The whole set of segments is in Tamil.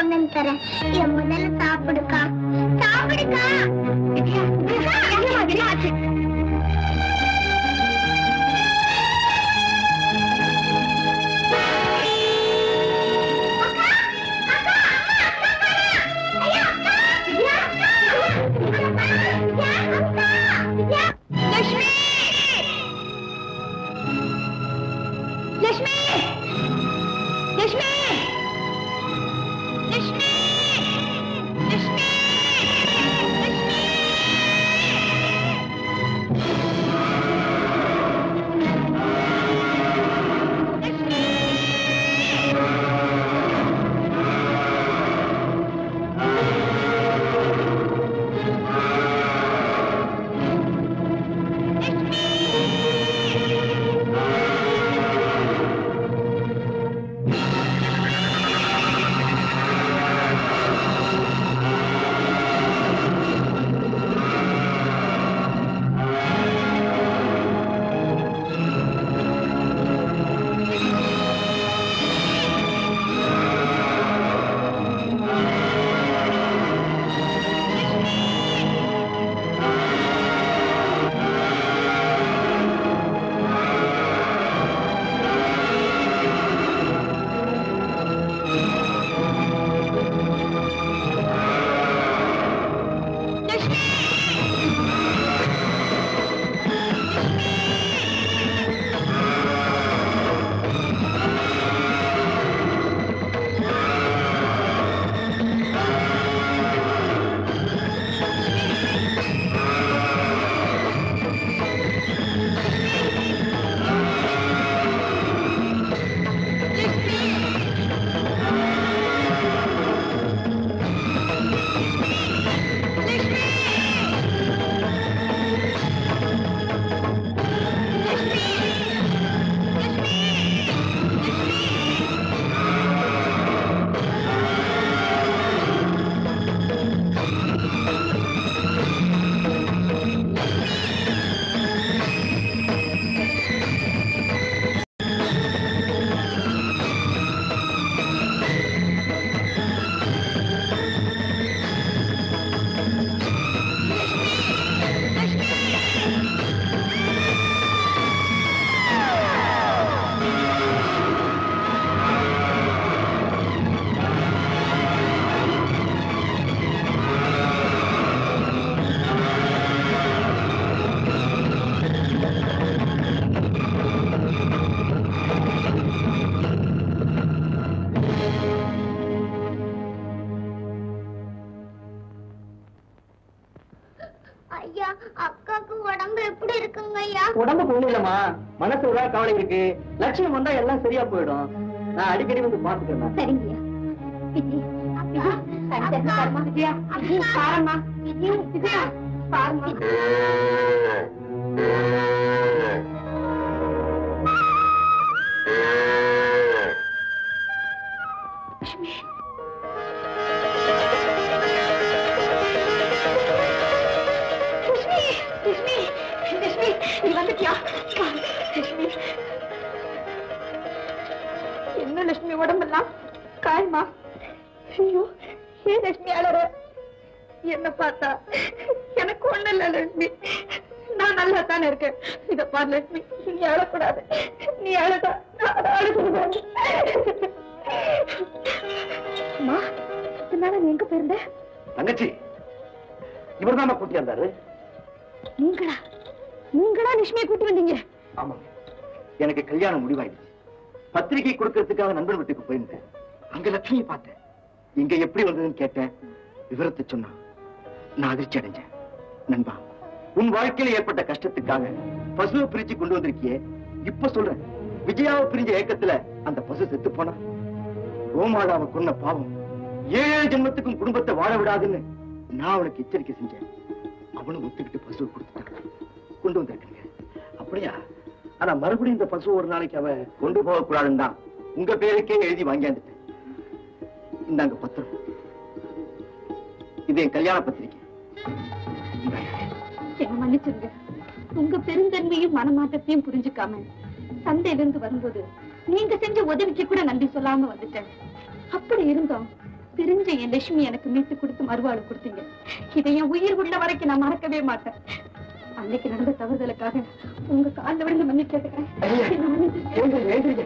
கொண்டு வந்து தரேன் என் முதல்ல சாப்பிடுக்கா சாப்பிடுக்கா லட்சுமி லட்சுமி லட்சுமி லட்சுமி லட்சுமி ஐயா அக்காக்கு உடம்பு எப்படி இருக்குங்க ஐயா உடம்புக்கு ஒண்ணு இல்லம்மா மனசுல தான் கவலை இருக்கு லட்சியம் வந்தா எல்லாம் சரியா போயிடும் நான் அடிக்கடி வந்து பாத்துக்கிறேன் சரிங்கய்யா விஜய் விஜய் கண் திறந்து பாரும்மா. விஜயா விஜய் பாரும்மா விஜய் விஜயா பாரும்மா லட்சுமி லட்சுமி லட்சுமி நீ வந்துட்டியா லட்சுமி என்ன லட்சுமி உடம்பெல்லாம் காயமா ஐயோ ஏன் லட்சுமி அழற என்ன பார்த்தா எனக்கு ஒண்ணு இல்ல லட்சுமி நான் நல்லா தானே இருக்கேன் இத பாரு லட்சுமி நீ அழக்கூடாது நீ அழதா நான் அழுகக்கூடாது அம்மா இதனால நீ எங்க போயிருந்த தங்கச்சி இவர்தான் கூட்டி வந்தாரு நீங்களா நீங்களா லட்சுமியை கூட்டி வந்தீங்க ஆமா எனக்கு கல்யாணம் முடிவாயிடுச்சு பத்திரிகை கொடுக்கறதுக்காக நண்பர் வீட்டுக்கு போயிருந்தேன் அங்க லட்சுமியை பார்த்தேன் இங்க எப்படி வந்ததுன்னு கேட்டேன் விவரத்தை சொன்னா நான் அதிர்ச்சி அடைஞ்சேன் நண்பா உன் வாழ்க்கையில ஏற்பட்ட கஷ்டத்துக்காக பசுவை பிரிச்சு கொண்டு வந்திருக்கியே இப்ப சொல்றேன் விஜயாவை பிரிஞ்ச ஏக்கத்துல அந்த பசு செத்து போனா ரோமாளாவை கொன்ன பாவம் ஏழு ஜென்மத்துக்கும் குடும்பத்தை வாழ விடாதுன்னு நான் அவனுக்கு எச்சரிக்கை செஞ்சேன் அவனும் ஒத்துக்கிட்டு பசுவை கொடுத்துட்டான் கொண்டு வந்திருக்கீங்க அப்படியா ஆனா மறுபடியும் இந்த பசு ஒரு நாளைக்கு அவ கொண்டு போக கூடாதுன்னு தான் உங்க பேருக்கே எழுதி வாங்கியாந்துட்டேன் இந்தாங்க பத்திரம் இது என் கல்யாண பத்திரிக்கை இந்தாங்க. என்ன மன்னிச்சிருங்க உங்க பெருந்தன்மையும் மனமாற்றத்தையும் புரிஞ்சுக்காம சந்தையிலிருந்து வரும்போது நீங்க செஞ்ச உதவிக்கு கூட நன்றி சொல்லாம வந்துட்டேன் அப்படி இருந்தோம் பிரிஞ்ச என் லட்சுமி எனக்கு மீட்டு கொடுத்து மறுவாழ்வு கொடுத்தீங்க இதை என் உயிர் உள்ள வரைக்கும் நான் மறக்கவே மாட்டேன் அன்னைக்கு நடந்த தவறுதலுக்காக உங்க காலில் விழுந்து மன்னிப்பு கேட்டுக்கிறேன் என்னை மன்னிச்சிடுங்க. ஏந்திரிங்க, ஏந்திரிங்க.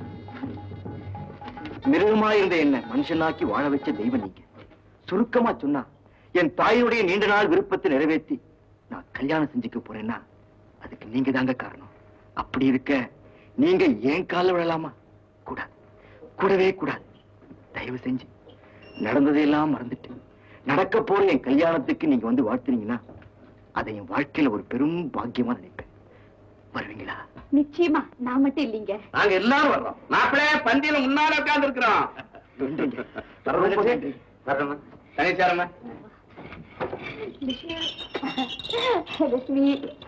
மிருகமா இருந்த என்ன மனுஷனாக்கி வாழ வச்ச தெய்வம் நீங்க சுருக்கமா சொன்னா என் தாயுடைய நீண்ட நாள் விருப்பத்தை நிறைவேற்றி நான் கல்யாணம் செஞ்சுக்க போறேன்னா அதுக்கு நீங்க தாங்க காரணம் அப்படி இருக்க நீங்க ஏன் கால விழலாமா கூடாது கூடவே கூடாது தயவு செஞ்சு நடந்ததையெல்லாம் மறந்துட்டு நடக்க போற என் கல்யாணத்துக்கு நீங்க வந்து வாழ்த்துனீங்கன்னா அதை என் வாழ்க்கையில ஒரு பெரும் பாக்கியமா நினைப்பேன் வருவீங்களா நிச்சயமா நான் மட்டும் இல்லைங்க நாங்க எல்லாரும் வர்றோம் மாப்பிள்ளை பந்தியில முன்னால உட்கார்ந்து இருக்கிறோம் நன்றிங்க. ரொம்ப நன்றி. வர்றோம்மா கணேசாரம்மா லட்சுமி லட்சுமி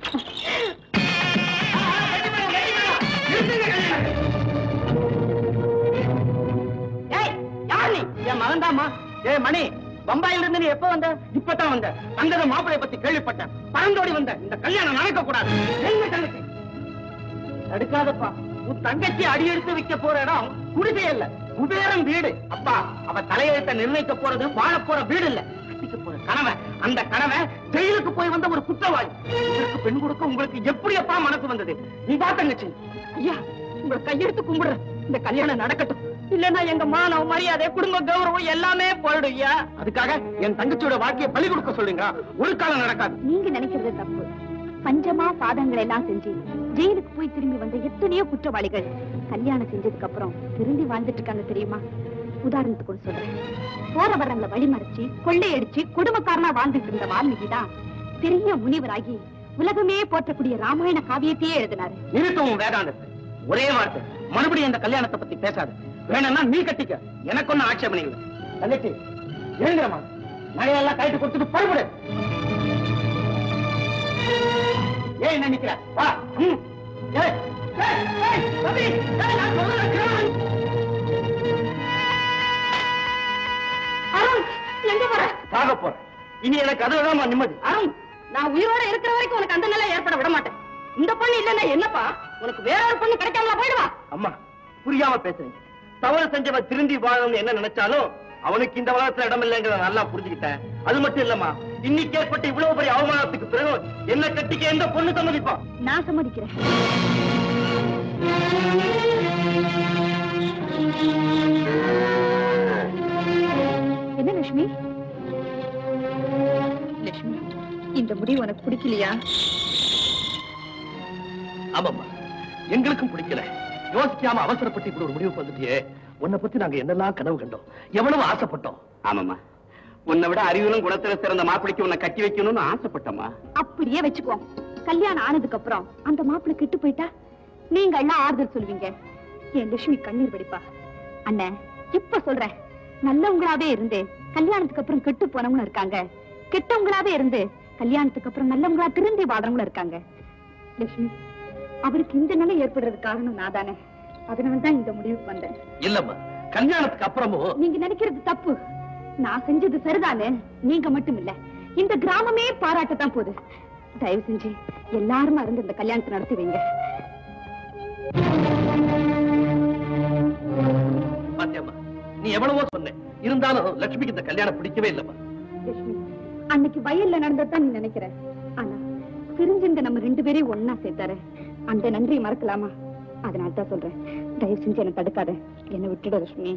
ஏய் யார் நீ என் மகன்தாம்மா ஏய் மணி பம்பாயில இருந்து நீ எப்ப வந்த இப்பதான் வந்த தங்கத மாப்பிளைய பத்தி கேள்விப்பட்டேன் பறந்தோடி வந்த இந்த கல்யாணம் நடக்க கூடாது எங்க தங்கச்சி தடுக்காதப்பா உன் தங்கச்சி அடி எடுத்து வைக்க போற இடம் குடிசை இல்ல குபேரம் வீடு அப்பா அவ தலையெழுத்த நிர்ணயிக்க போறது வாழ போற வீடு இல்ல கட்டிக்க போற கனவை அந்த கனவை ஜெயிலுக்கு போய் வந்த ஒரு குற்றவாளி இதற்கு பெண் கொடுக்க உங்களுக்கு எப்படி அப்பா மனசு வந்தது நீ வா தங்கச்சி ஐயா உங்களை கையெடுத்து கும்பிடுறேன் இந்த கல்யாணம் நடக்கட்டும் இல்லன்னா எங்க மானம் மரியாதை குடும்ப கௌரவம் எல்லாமே போயிடும் ஐயா அதுக்காக என் தங்கச்சியோட வாழ்க்கையை பலி கொடுக்க சொல்லுங்க ஒரு காலம் நடக்காது நீங்க நினைக்கிறது தப்பு பஞ்சமா சாதங்களை எல்லாம் செஞ்சு ஜெயிலுக்கு போய் திரும்பி வந்த எத்தனையோ குற்றவாளிகள் கல்யாணம் செஞ்சதுக்கு அப்புறம் திரும்பி வாழ்ந்துட்டு இருக்காங்க தெரியுமா உதாரணத்துக்கு ஒண்ணு சொல்றேன் போற வர்றவங்களை வழிமறைச்சு கொள்ளையடிச்சு குடும்பக்காரனா வாழ்ந்துட்டு இருந்த வால்மீகி தான் பெரிய முனிவராகி உலகமே போற்றக்கூடிய ராமாயண காவியத்தையே எழுதினாரு நிறுத்தவும் வேதாந்தத்தை ஒரே வார்த்தை மறுபடியும் இந்த கல்யாணத்தை பத்தி பேசாத வேணும்னா நீ கட்டிக்க எனக்கு ஒன்னும் ஆட்சேபனை இல்லை தங்கச்சி எழுந்திரமா நகையெல்லாம் கைட்டு கொடுத்துட்டு படுபடு ஏன் என்ன நிக்கிற வா ம். ஏய், ஏய், ஏய், தம்பி, ஏய், நான் சொல்றதை கேளு. அருண் எங்க போற சாக போறேன் இனி எனக்கு அதுதான் நிம்மதி அருண் நான் உயிரோட இருக்கிற வரைக்கும் உனக்கு அந்த நிலை ஏற்பட விட மாட்டேன் இந்த பொண்ணு இல்லன்னா என்னப்பா உனக்கு வேற ஒரு பொண்ணு கிடைக்காமல போயிடுவா அம்மா புரியாம பேசுறீங்க தவறு செஞ்சவன் திருந்தி வாழணும்னு என்ன நினைச்சாலும் அவனுக்கு இந்த உலகத்துல இடம் இல்லைங்கிறத நல்லா புரிஞ்சுக்கிட்டேன் அது மட்டும் இல்லம்மா இன்னைக்கு ஏற்பட்ட இவ்வளவு பெரிய அவமானத்துக்கு பிறகு என்ன கட்டிக்க எந்த பொண்ணு சம்மதிப்பா நான் சம்மதிக்கிறேன் என்ன லட்சுமி லட்சுமி இந்த முடிவு உனக்கு பிடிக்கலையா ஆமாம்மா எங்களுக்கும் பிடிக்கல யோசிக்காம அவசரப்பட்டு இப்படி ஒரு முடிவுக்கு வந்துட்டியே உன்னை பத்தி நாங்க என்னெல்லாம் கனவு கண்டோம் எவ்வளவு ஆசைப்பட்டோம் ஆமாம்மா உன்னை விட அறிவிலும் குணத்துல சிறந்த மாப்பிளைக்கு உன்னை கட்டி வைக்கணும்னு ஆசைப்பட்டம்மா அப்படியே வச்சுக்கோ கல்யாணம் ஆனதுக்கு அப்புறம் அந்த மாப்பிள்ளை கெட்டு போயிட்டா நீங்க எல்லாம் ஆறுதல் சொல்வீங்க என் லட்சுமி கண்ணீர் வெடிப்பா அண்ணன் இப்ப சொல்றேன் நல்லவங்களாவே இருந்து கல்யாணத்துக்கு அப்புறம் கெட்டு போனவங்களும் இருக்காங்க கெட்டவங்களாவே இருந்து கல்யாணத்துக்கு அப்புறம் நல்லவங்களா திருந்தி வாழ்றவங்களும் இருக்காங்க லட்சுமி அவருக்கு இந்த நிலை ஏற்படுறது காரணம் நான் தானே அதனாலதான் இந்த முடிவுக்கு வந்தேன் இல்லம்மா கல்யாணத்துக்கு அப்புறமும் நீங்க நினைக்கிறது தப்பு நான் செஞ்சது சரிதானே நீங்க மட்டும் இல்ல இந்த கிராமமே பாராட்டத்தான் போகுது தயவு செஞ்சு எல்லாரும் இருந்து இந்த கல்யாணத்தை நடத்தி வைங்க பாத்தியம்மா நீ எவ்வளவோ சொன்ன இருந்தாலும் லட்சுமிக்கு இந்த கல்யாணம் பிடிக்கவே இல்லம்மா லட்சுமி அன்னைக்கு வயல்ல நடந்ததுதான் நீ நினைக்கிற ஆனா பிரிஞ்சிருந்த நம்ம ரெண்டு பேரையும் ஒன்னா சேர்த்தாரு அந்த நன்றியை மறக்கலாமா அதனால தான் சொல்றேன் தயவு செஞ்சு என்ன தடுக்காத என்ன விட்டுட லட்சுமி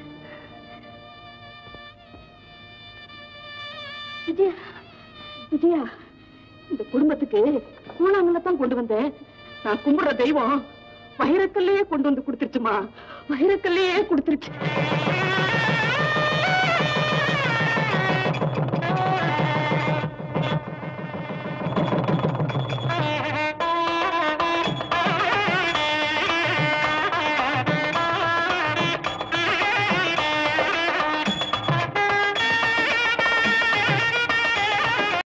விஜயா விஜயா இந்த குடும்பத்துக்கு கூழாங்கல்ல தான் கொண்டு வந்தேன் நான் கும்பிடுற தெய்வம் வைரக்கல்லையே கொண்டு வந்து கொடுத்துருச்சுமா வைரக்கல்லையே கொடுத்துருச்சு